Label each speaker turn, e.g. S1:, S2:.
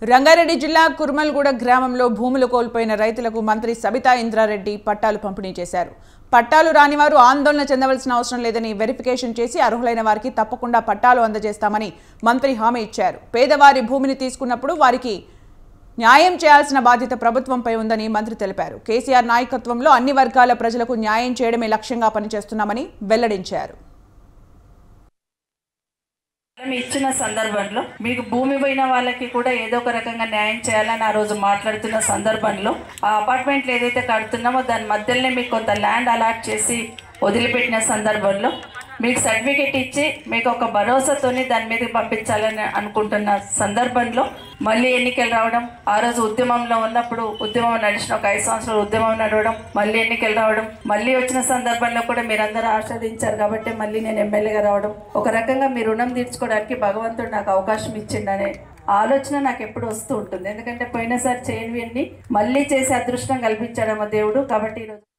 S1: రంగారెడ్డి జిల్లా కుర్మల్గూడ గ్రామంలో భూములు కోల్పోయిన రైతులకు మంత్రి సబితా ఇంద్రారెడ్డి పట్టాలు పంపిణీ చేశారు పట్టాలు రాని వారు ఆందోళన చెందవలసిన అవసరం లేదని వెరిఫికేషన్ చేసి అర్హులైన వారికి తప్పకుండా పట్టాలు అందజేస్తామని మంత్రి హామీ ఇచ్చారు పేదవారి భూమిని తీసుకున్నప్పుడు వారికి న్యాయం చేయాల్సిన బాధ్యత ప్రభుత్వంపై ఉందని మంత్రి తెలిపారు కేసీఆర్ నాయకత్వంలో అన్ని వర్గాల ప్రజలకు న్యాయం చేయడమే లక్ష్యంగా పనిచేస్తున్నామని వెల్లడించారు
S2: మనం ఇచ్చిన సందర్భంలో మీకు భూమి పోయిన వాళ్ళకి కూడా ఏదో ఒక రకంగా న్యాయం చేయాలని ఆ రోజు మాట్లాడుతున్న సందర్భంలో ఆ అపార్ట్మెంట్లు ఏదైతే కడుతున్నామో దాని మధ్యలోనే మీకు కొంత ల్యాండ్ అలాట్ చేసి వదిలిపెట్టిన సందర్భంలో మీకు సర్టిఫికేట్ ఇచ్చి మీకు ఒక భరోసాతోని దాని మీదకి పంపించాలని అనుకుంటున్న సందర్భంలో మళ్ళీ ఎన్నికలు రావడం ఆ రోజు ఉద్యమంలో ఉన్నప్పుడు ఉద్యమం నడిచిన ఒక ఐదు సంవత్సరాలు ఉద్యమం నడవడం మళ్ళీ ఎన్నికలు రావడం మళ్ళీ వచ్చిన సందర్భంలో కూడా మీరందరూ ఆస్వాదించారు కాబట్టి మళ్ళీ నేను ఎమ్మెల్యేగా రావడం ఒక రకంగా మీ రుణం తీర్చుకోవడానికి భగవంతుడు నాకు అవకాశం ఇచ్చిండనే ఆలోచన నాకు ఎప్పుడు వస్తూ ఉంటుంది ఎందుకంటే పోయినసారి చేయనివన్నీ మళ్ళీ చేసే అదృష్టం కల్పించాడమ్మ దేవుడు కాబట్టి ఈరోజు